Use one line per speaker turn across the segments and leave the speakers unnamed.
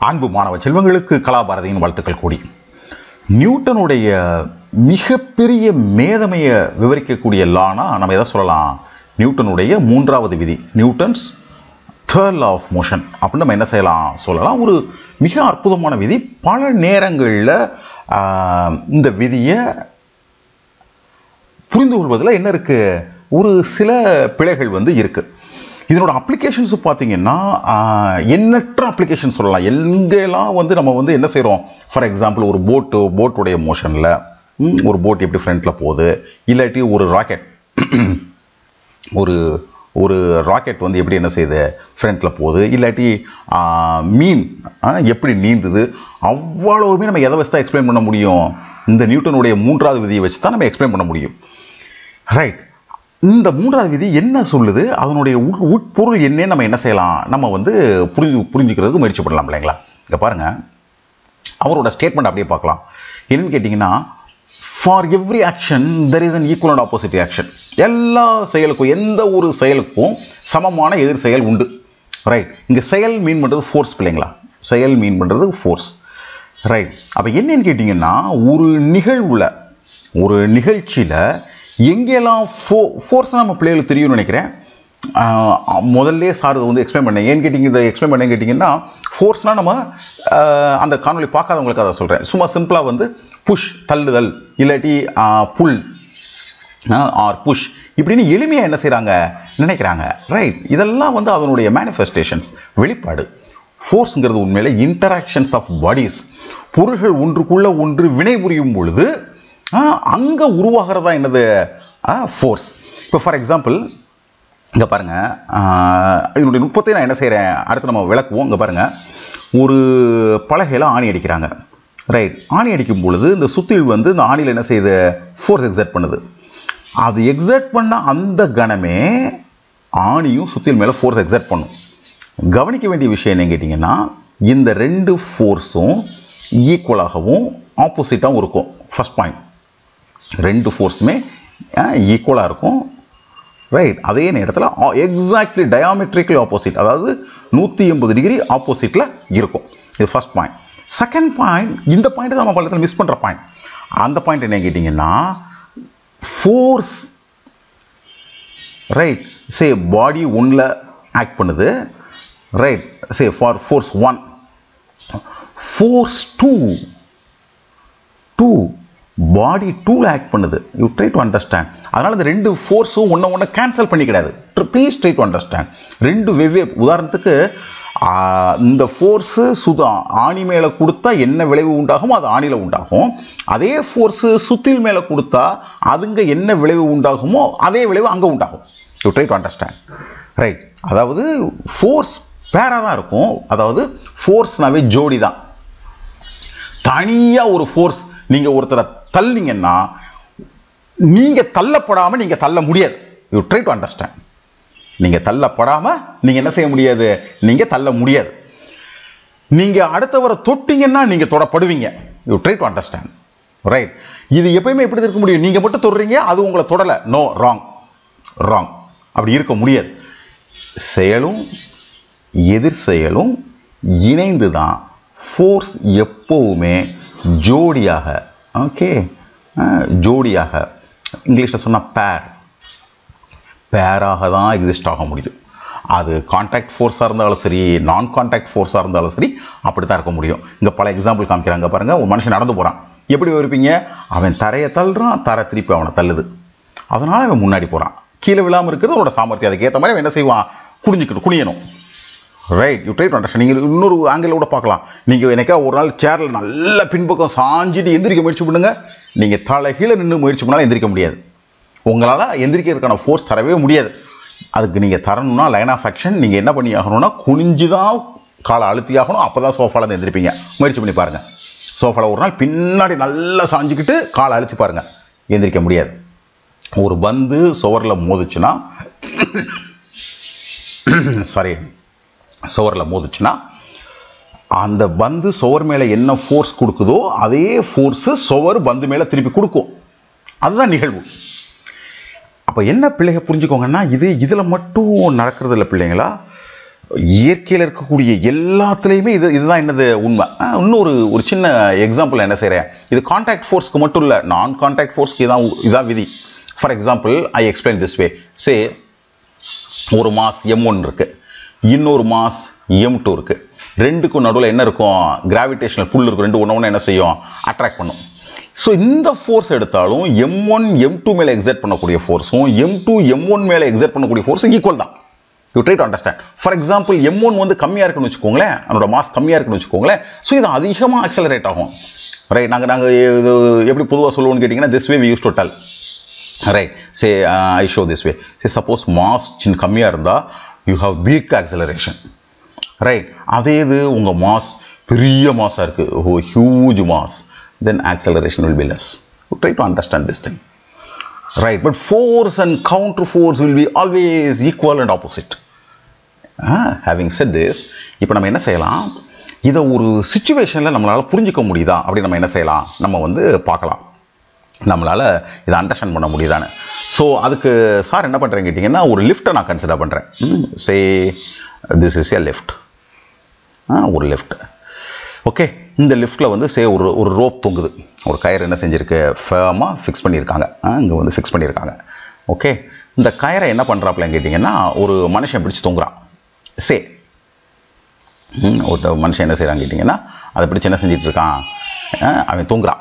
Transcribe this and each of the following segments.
அன்பு மாணவ செல்வங்களுக்கு கலாபாரதியின் வாழ்த்துக்கள் கூடி நியூட்டனுடைய மிகப்பெரிய மேதமையை விவரிக்கக்கூடிய லானா நம்ம எதை சொல்லலாம் நியூட்டனுடைய மூன்றாவது விதி Newton's third law of motion அப்படின்னு நம்ம என்ன செய்யலாம் சொல்லலாம் ஒரு மிக அற்புதமான விதி பல நேரங்களில் இந்த விதியை புரிந்து கொள்வதில் என்ன இருக்கு ஒரு சில பிழைகள் வந்து இருக்கு இதனோட அப்ளிகேஷன்ஸ் பார்த்தீங்கன்னா ஆஹ், எண்ணற்ற அப்ளிகேஷன் சொல்லலாம் எங்கெல்லாம் வந்து நம்ம வந்து என்ன செய்கிறோம் ஃபார் எக்ஸாம்பிள் ஒரு போட்டு போட்டுடைய மோஷனில் ஒரு போட் எப்படி ஃப்ரண்ட்டில் போகுது இல்லாட்டி ஒரு ராக்கெட் ஒரு ஒரு ராக்கெட் வந்து எப்படி என்ன செய்யுது ஃப்ரண்ட்டில் போகுது இல்லாட்டி ஆஹ், மீன் ஆஹ், எப்படி நீந்துது அவ்வளவுமே நம்ம எதை வச்சு தான் எக்ஸ்பிளைன் பண்ண முடியும் இந்த நியூட்டனுடைய மூன்றாவது விதியை வச்சு தான் நம்ம எக்ஸ்பிளைன் பண்ண முடியும் ரைட் இந்த மூன்றாவது விதி என்ன சொல்லுது அதனுடைய உட் உட்பொருள் என்னன்னு நம்ம என்ன செய்யலாம் நம்ம வந்து புரிஞ்சு புரிஞ்சுக்கிறதுக்கு முயற்சி பண்ணலாம் இல்லைங்களா இங்கே பாருங்க அவரோட ஸ்டேட்மெண்ட் அப்படியே பார்க்கலாம் என்னன்னு கேட்டிங்கன்னா for every action there is an equal and opposite action எல்லா செயலுக்கும் எந்த ஒரு செயலுக்கும் சமமான எதிர் செயல் உண்டு ரைட் இங்கே செயல் மீன் பண்ணுறது ஃபோர்ஸ் இல்லைங்களா செயல் மீன் பண்ணுறது ஃபோர்ஸ் ரைட் அப்போ என்னன்னு கேட்டிங்கன்னா ஒரு நிகழ்வுல ஒரு நிகழ்ச்சியில் எங்கெல்லாம் ஃபோ ஃபோர்ஸ் நம்ம பிள்ளைகளுக்கு தெரியும்னு நினைக்கிறேன் ஆஹ் முதல்ல சார் இதை வந்து எக்ஸ்பிளைன் பண்ணேன் ஏன்னு கேட்டிங்க இதை எக்ஸ்பிளைன் பண்ணேன் கேட்டிங்கன்னா ஃபோர்ஸ்னால் நம்ம ஆஹ் அந்த காணொளி பார்க்காதவங்களுக்கு அதை சொல்கிறேன் சும்மா சிம்பிளாக வந்து புஷ் தள்ளுதல் இல்லாட்டி புல் ஆர் புஷ் இப்படின்னு எளிமையாக என்ன செய்கிறாங்க நினைக்கிறாங்க ரைட் இதெல்லாம் வந்து அதனுடைய மேனிஃபெஸ்டேஷன்ஸ் வெளிப்பாடு ஃபோர்ஸுங்கிறது உண்மையில இன்டராக்ஷன்ஸ் ஆஃப் பாடிஸ் பொருள்கள் ஒன்றுக்குள்ள ஒன்று வினை புரியும் பொழுது அங்கே உருவாகிறதா என்னது ஃபோர்ஸ் இப்போ ஃபார் எக்ஸாம்பிள் இங்கே பாருங்க ஆஹ் இதனுடைய நுட்பத்தை நான் என்ன செய்கிறேன் அடுத்து நம்ம விளக்குவோம் இங்கே பாருங்க ஒரு பலகையில் ஆணி அடிக்கிறாங்க ரைட் ஆணி அடிக்கும் பொழுது இந்த சுத்தியல் வந்து இந்த ஆணியில் என்ன செய்யுது ஃபோர்ஸ் எக்ஸர்ட் பண்ணுது அது எக்ஸர்ட் பண்ண அந்த கணமே ஆணியும் சுத்தியல் மேலே ஃபோர்ஸ் எக்ஸர்ட் பண்ணும் கவனிக்க வேண்டிய விஷயம் என்ன கேட்டிங்கன்னா இந்த ரெண்டு ஃபோர்ஸும் ஈக்குவலாகவும் ஆப்போசிட்டாகவும் இருக்கும் ஃபர்ஸ்ட் பாயிண்ட் ரெண்டு ஃபோர்ஸுமே ஈக்குவலாக இருக்கும் ரைட் அதே நேரத்தில் எக்ஸாக்ட்லி டயாமெட்ரிக்கலி ஆப்போசிட் அதாவது நூற்றி எண்பது டிகிரி ஆப்போசிட்டில் இருக்கும் இது ஃபர்ஸ்ட் பாயிண்ட் செகண்ட் பாயிண்ட் இந்த பாயிண்ட் தான் நம்ம பள்ளத்தில் மிஸ் பண்ணுற பாயிண்ட் அந்த பாயிண்ட் என்ன கேட்டிங்கன்னா ஃபோர்ஸ் ரைட் சே பாடி ஒன்றில் ஆக்ட் பண்ணுது right say for force one force two two body டூவில் ஆக்ட் பண்ணுது யூ ட்ரை டு அண்டர்ஸ்டாண்ட் அதனால் இந்த ரெண்டு ஃபோர்ஸும் ஒன்றை ஒன்று கேன்சல் பண்ணிக்கிடாது ப்ளீஸ் ட்ரை டு அண்டர்ஸ்டாண்ட் ரெண்டு வெவ்வேறு உதாரணத்துக்கு ஆஹ், இந்த ஃபோர்ஸு சுதா ஆணி மேலே கொடுத்தா என்ன விளைவு உண்டாகுமோ அது ஆணியில் உண்டாகும் அதே ஃபோர்ஸு சுத்தில் மேலே கொடுத்தா அதுங்க என்ன விளைவு உண்டாகுமோ அதே விளைவு அங்கே உண்டாகும் you try to understand right அதாவது ஃபோர்ஸ் பேராக தான் இருக்கும் அதாவது ஃபோர்ஸ்னாவே ஜோடி தான் தனியாக ஒரு ஃபோர்ஸ் நீங்கள் ஒருத்தரை தள்ளினீங்கன்னா நீங்கள் தள்ளப்படாமல் நீங்கள் தள்ள முடியாது யூ ட்ரை டு அண்டர்ஸ்டாண்ட் நீங்கள் தள்ளப்படாமல் நீங்கள் என்ன செய்ய முடியாது நீங்கள் தள்ள முடியாது நீங்கள் அடுத்தவரை தொட்டீங்கன்னா நீங்கள் தொடப்படுவீங்க you try to understand right இது எப்பயுமே எப்படி இருக்க முடியும் நீங்கள் மட்டும் தொடுறீங்க அது உங்களை தொடலை நோ ராங் ராங் அப்படி இருக்க முடியாது செயலும் எதிர் செயலும் இணைந்து தான் ஃபோர்ஸ் எப்போவுமே ஜோடியாக ஓகே ஜோடியாக இங்கிலீஷில் சொன்னால் பேர் பேராக தான் எக்ஸிஸ்ட் ஆக முடியும் அது கான்டாக்ட் ஃபோர்ஸாக இருந்தாலும் சரி நான் கான்டாக்ட் ஃபோர்ஸாக இருந்தாலும் சரி அப்படி தான் இருக்க முடியும் இங்கே பல எக்ஸாம்பிள் காமிக்கிறாங்க பாருங்கள் ஒரு மனுஷன் நடந்து போகிறான் எப்படி இருப்பீங்க அவன் தரையை தள்ளுறான் தரை திருப்பி அவனை தள்ளுது அதனால் அவன் முன்னாடி போகிறான் கீழே விழாமல் இருக்கிறது அவனோட சாமர்த்தியம் அதுக்கேற்ற மாதிரி அவன் என்ன செய்வான் குனிஞ்சிக்கணும் குனியணும் right you try to understand நீங்கள் இன்னொரு ஆங்கிள் கூட பார்க்கலாம் நீங்கள் எனக்கா ஒரு நாள் சேரில் நல்ல பின்பக்கம் சாஞ்சிட்டு எந்திரிக்க முயற்சி பண்ணுங்க நீங்கள் தலைகீழ நின்று முயற்சி பண்ணாலும் எந்திரிக்க முடியாது உங்களால் எந்திரிக்கிறதுக்கான ஃபோர்ஸ் தரவே முடியாது அதுக்கு நீங்கள் தரணும்னா லைன் ஆஃப் ஆக்ஷன் நீங்கள் என்ன பண்ணி ஆகணும்னா குனிஞ்சு தான் காலை அழுத்தி ஆகணும் அப்போ தான் சோஃபாவில் எந்திரிப்பீங்க முயற்சி பண்ணி பாருங்கள் சோஃபாவில் ஒரு நாள் பின்னாடி நல்லா சாஞ்சிக்கிட்டு காலை அழுத்தி பாருங்கள் எந்திரிக்க முடியாது ஒரு பந்து சுவரில் மோதுச்சுன்னா சாரி சுவரில் மோதுச்சுன்னா அந்த பந்து சுவர் மேலே என்ன ஃபோர்ஸ் கொடுக்குதோ அதே ஃபோர்ஸு சுவர் பந்து மேலே திருப்பி கொடுக்கும் அதுதான் நிகழ்வு அப்போ என்ன பிள்ளைங்க புரிஞ்சுக்கோங்கன்னா இது இதில் மட்டும் நடக்கிறது இல்லை பிள்ளைங்களா இயற்கையில் இருக்கக்கூடிய எல்லாத்துலேயுமே இது இதுதான் என்னது உண்மை ஆஹ் இன்னொரு ஒரு சின்ன எக்ஸாம்பிள் என்ன செய்கிறேன் இது கான்டாக்ட் ஃபோர்ஸ்க்கு மட்டும் இல்லை நான் கான்டாக்ட் ஃபோர்ஸ்க்கு இதான் உ- இதான் விதி for example I explain this way say ஒரு மாஸ் எம் ஒன் இருக்கு இன்னொரு மாஸ் எம் டூ இருக்கு ரெண்டுக்கும் நடுவில் என்ன இருக்கும் கிராவிடேஷனல் புல் இருக்கும் ரெண்டு ஒன்று ஒன்று என்ன செய்யும் அட்ராக்ட் பண்ணும் ஸோ இந்த ஃபோர்ஸ் எடுத்தாலும் எம் ஒன் எம் டூ மேலே எக்ஸர்ட் பண்ணக்கூடிய ஃபோர்ஸும் எம் டூ எம் ஒன் மேலே எக்ஸர்ட் பண்ணக்கூடிய ஃபோர்ஸும் ஈக்குவல் தான் you try to understand for example M one வந்து கம்மியாக இருக்குன்னு வச்சுக்கோங்களேன் அதனோட மாஸ் கம்மியாக இருக்குன்னு வச்சுக்கோங்களேன் ஸோ இது அதிகமாக ஆக்சலரேட் ஆகும் ரைட் நாங்கள் நாங்கள் இது எப்படி பொதுவாக சொல்லுவோம்னு கேட்டிங்கன்னா this way we use to tell right say I show this way say suppose mass சின்ன கம்மியாக இருந்தால் you have weak acceleration right அதே இது உங்கள் மாஸ் பெரிய மாஸாக இருக்குது oh huge mass then acceleration will be less try to understand this thing right but force and counter force will be always equal and opposite having said this இப்போ நம்ம என்ன செய்யலாம் இதை ஒரு சுச்சுவேஷனில் நம்மளால் புரிஞ்சுக்க முடியுதா அப்படி நம்ம என்ன செய்யலாம் நம்ம வந்து பார்க்கலாம் நம்மளால் இதை அண்டர்ஸ்டாண்ட் பண்ண முடியுதான்னு ஸோ அதுக்கு சார் என்ன பண்ணுறேன்னு கேட்டிங்கன்னா ஒரு லிஃப்ட்டை நான் கன்சிடர் பண்ணுறேன் say this is a lift ஒரு லிஃப்ட் ஓகே இந்த லிஃப்ட்டில் வந்து சே ஒரு ஒரு ரோப் தொங்குது ஒரு கயிறு என்ன செஞ்சுருக்கு ஃபேமாக ஃபிக்ஸ் பண்ணியிருக்காங்க இங்கே வந்து ஃபிக்ஸ் பண்ணியிருக்காங்க ஓகே இந்த கயிறை என்ன பண்ணுறாப்புலன்னு கேட்டிங்கன்னா ஒரு மனுஷன் பிடிச்சி தொங்குறான் சே ம், ஒரு மனுஷன் என்ன செய்கிறான்னு கேட்டிங்கன்னா அதை பிடிச்சி என்ன செஞ்சிட்டு இருக்கான் அஹ், அவன் தூங்குறான்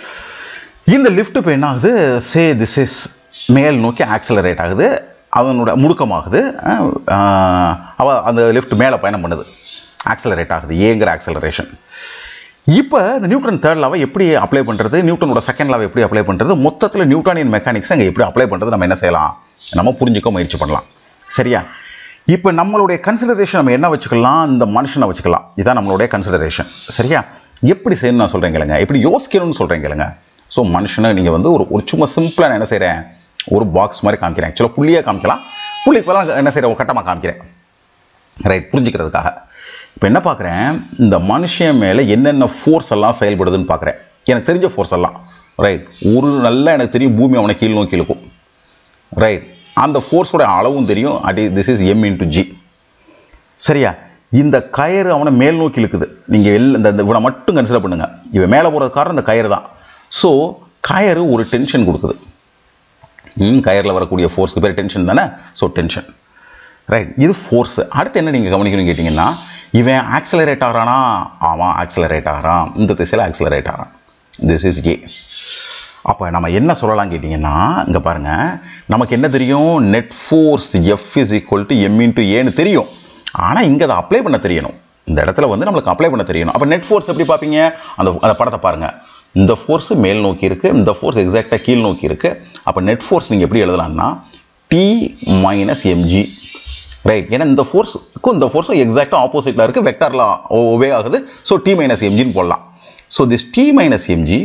இந்த லிஃப்ட் இப்போ என்ன ஆகுது சே திஸ் இஸ் மேல் நோக்கி ஆக்சலரேட் ஆகுது அதனோட முடுக்கமாகுது அஹ், அஹ், அவ அந்த லிஃப்ட் மேலே பயணம் பண்ணுது ஆக்சலரேட் ஆகுது ஏங்கிற ஆக்சலரேஷன் இப்போ இந்த நியூட்டன் தேர்ட் லாவை எப்படி அப்ளை பண்ணுறது நியூட்டனோட செகண்ட் லாவை எப்படி அப்ளை பண்ணுறது மொத்தத்தில் நியூட்டானியன் மெக்கானிக்ஸ் அங்கே எப்படி அப்ளை பண்ணுறது நம்ம என்ன செய்யலாம் நம்ம புரிஞ்சுக்க முயற்சி பண்ணலாம் சரியா இப்போ நம்மளுடைய கன்சிடரேஷன் நம்ம என்ன வச்சுக்கலாம் இந்த மனுஷனை வச்சுக்கலாம் இதான் நம்மளுடைய கன்சிடரேஷன் சரியா எப்படி செய்யணும் நான் சொல்கிறேன் கேளுங்க எப்படி யோசிக்கணும்னு சொல்கிறேன் கேளுங்க ஸோ மனுஷனை நீங்கள் வந்து ஒரு ஒரு சும்மா சிம்பிளாக நான் என்ன செய்கிறேன் ஒரு பாக்ஸ் மாதிரி காமிக்கிறேன் ஆக்சுவலாக புள்ளியாக காமிக்கலாம் புள்ளிக்கு பதிலா என்ன செய்கிறேன் ஒரு கட்டமாக காமிக்கிறேன் ரைட் புரிஞ்சுக்கிறதுக்காக இப்போ என்ன பார்க்குறேன் இந்த மனுஷன் மேலே என்னென்ன ஃபோர்ஸ் எல்லாம் செயல்படுதுன்னு பார்க்குறேன் எனக்கு தெரிஞ்ச ஃபோர்ஸ் எல்லாம் ரைட் ஒரு நல்லா எனக்கு தெரியும் பூமி அவனை கீழ் நோக்கி இழுக்கும் ரைட் அந்த ஃபோர்ஸோட அளவும் தெரியும் அடி this is M into G சரியா இந்த கயிறு அவனை மேல் நோக்கி இழுக்குது நீங்கள் எல் இந்த இந்த இவனை மட்டும் கன்சிடர் பண்ணுங்க இவன் மேலே போகிறது காரணம் இந்த கயிறு தான் ஸோ கயிறு ஒரு டென்ஷன் கொடுக்குது ம் கயரில் வரக்கூடிய ஃபோர்ஸ்க்கு பேர் டென்ஷன் தானே ஸோ டென்ஷன் ரைட் இது ஃபோர்ஸ் அடுத்து என்ன நீங்கள் கவனிக்கணும்னு கேட்டிங்கன்னா இவன் ஆக்சலரேட் ஆகிறானா ஆமாம் ஆக்சலரேட் ஆகிறான் இந்த திசையில் ஆக்சலரேட் ஆகிறான் திஸ் இஸ் ஏ அப்போ நம்ம என்ன சொல்லலாம் கேட்டிங்கன்னா இங்கே பாருங்கள் நமக்கு என்ன தெரியும் net force F is equal to M into ஏன்னு தெரியும் ஆனால் இங்கே அதை அப்ளை பண்ண தெரியணும் இந்த இடத்துல வந்து நம்மளுக்கு அப்ளை பண்ண தெரியணும் அப்போ நெட் ஃபோர்ஸ் எப்படி பார்ப்பீங்க அந்த அந்த படத்தை பாருங்கள் இந்த ஃபோர்ஸ் மேல் நோக்கி இருக்குது இந்த ஃபோர்ஸ் எக்ஸாக்டாக கீழ் நோக்கி இருக்குது அப்போ நெட் ஃபோர்ஸ் நீங்கள் எப்படி எழுதலாம்னா டி மைனஸ் எம்ஜி ரைட் ஏன்னா இந்த ஃபோர்ஸுக்கும் இந்த ஃபோர்ஸும் எக்ஸாக்டாக ஆப்போசிட்டில் இருக்குது வெக்டாரில் ஒவே ஆகுது ஸோ டி மைனஸ் எம்ஜின்னு போடலாம் so this T minus MG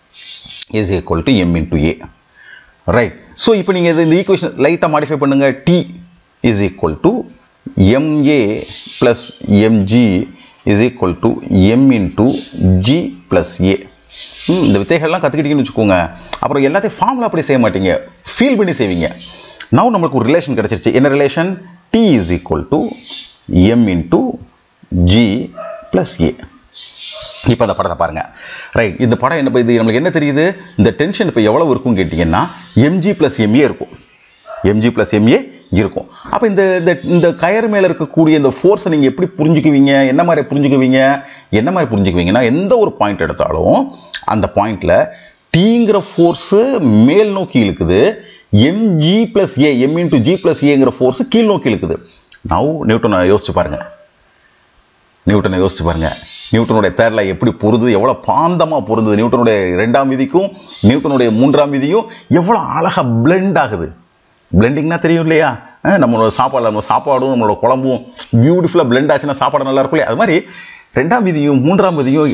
is equal to M into A right so இப்போ நீங்கள் இந்த ஈக்குவேஷன் லைட்டாக மாடிஃபை பண்ணுங்க T is equal to MA plus MG is equal to M into G plus A இந்த வித்தைகள்லாம் கற்றுக்கிட்டீங்கன்னு வச்சுக்கோங்க அப்புறம் எல்லாத்தையும் ஃபார்முலா அப்படி செய்ய மாட்டீங்க ஃபீல் பண்ணி செய்வீங்க நவ் நம்மளுக்கு ஒரு ரிலேஷன் கிடச்சிருச்சு என்ன relation T is equal to M into G plus A இப்போ அந்த படத்தை பாருங்கள் ரைட் இந்த படம் என்ன இது நம்மளுக்கு என்ன தெரியுது இந்த டென்ஷன் இப்போ எவ்வளவு இருக்கும் கேட்டிங்கன்னா எம்ஜி ப்ளஸ் எம்ஏ இருக்கும் எம்ஜி ப்ளஸ் எம்ஏ இருக்கும் அப்போ இந்த இந்த இந்த கயர் மேலே இருக்கக்கூடிய இந்த ஃபோர்ஸை நீங்கள் எப்படி புரிஞ்சுக்குவீங்க என்ன மாதிரி புரிஞ்சுக்குவீங்க என்ன மாதிரி புரிஞ்சுக்குவீங்கன்னா எந்த ஒரு பாயிண்ட் எடுத்தாலும் அந்த பாயிண்டில் டீங்கிற ஃபோர்ஸு மேல் நோக்கி இழுக்குது MG plus A M into G plus ஏங்கிற ஃபோர்ஸு கீழ் நோக்கி இழுக்குது நவ் நியூட்டனை யோசிச்சு பாருங்கள் நியூட்டனை யோசிச்சு பாருங்க நியூட்டனுடைய தேர்ல எப்படி பொருது எவ்வளோ பாந்தமாக பொருந்தது நியூட்டனுடைய ரெண்டாம் விதிக்கும் நியூட்டனுடைய மூன்றாம் விதியும் எவ்வளோ அழகாக பிளெண்ட் ஆகுது பிளெண்டிங்னா தெரியும் இல்லையா அஹ் நம்மளோட சாப்பாடு நம்ம சாப்பாடும் நம்மளோட குழம்பும் பியூட்டிஃபுல்லாக பிளெண்ட் ஆச்சுன்னா சாப்பாடு நல்லா இருக்கும் இல்லையா அது மாதிரி ரெண்டாம் விதியும் மூன்றாம் விதியும்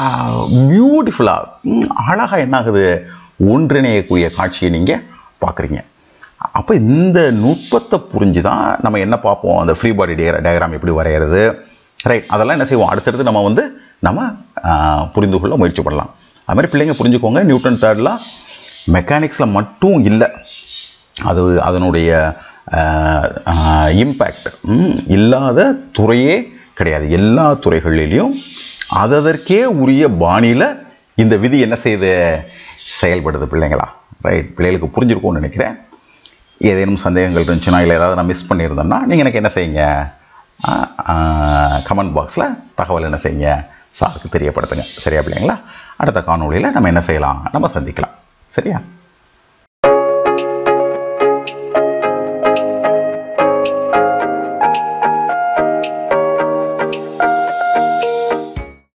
பியூட்டிஃபுல்லாக அழகாக என்ன ஆகுது ஒன்றிணையக்கூடிய காட்சியை நீங்கள் பார்க்குறீங்க அப்போ இந்த நுட்பத்தை புரிஞ்சு தான் நம்ம என்ன பார்ப்போம் அந்த ஃப்ரீ பாடி டே டயக்ராம் எப்படி வரைகிறது ரைட் அதெல்லாம் என்ன செய்வோம் அடுத்தடுத்து நம்ம வந்து நம்ம ஆஹ், புரிந்து கொள்ள முயற்சி பண்ணலாம் அது மாதிரி பிள்ளைங்க புரிஞ்சுக்கோங்க நியூட்டன் தேர்ட்லாம் மெக்கானிக்ஸில் மட்டும் இல்லை அது அதனுடைய இம்பேக்ட் இல்லாத துறையே கிடையாது எல்லா துறைகளிலையும் அதற்கே உரிய பாணியில் இந்த விதி என்ன செய்யுது செயல்படுது பிள்ளைங்களா ரைட் பிள்ளைகளுக்கு புரிஞ்சிருக்கும்னு நினைக்கிறேன் ஏதேனும் சந்தேகங்கள் இருந்துச்சுன்னா இல்லை ஏதாவது நான் மிஸ் பண்ணியிருந்தேன்னா நீங்கள் எனக்கு என்ன செய்யுங்க கமெண்ட் பாக்ஸில் தகவல் என்ன செய்யுங்க சாருக்கு தெரியப்படுத்துங்க சரியா பிள்ளைங்களா அடுத்த காணொளியில் நம்ம என்ன செய்யலாம் நம்ம சந்திக்கலாம் சரியா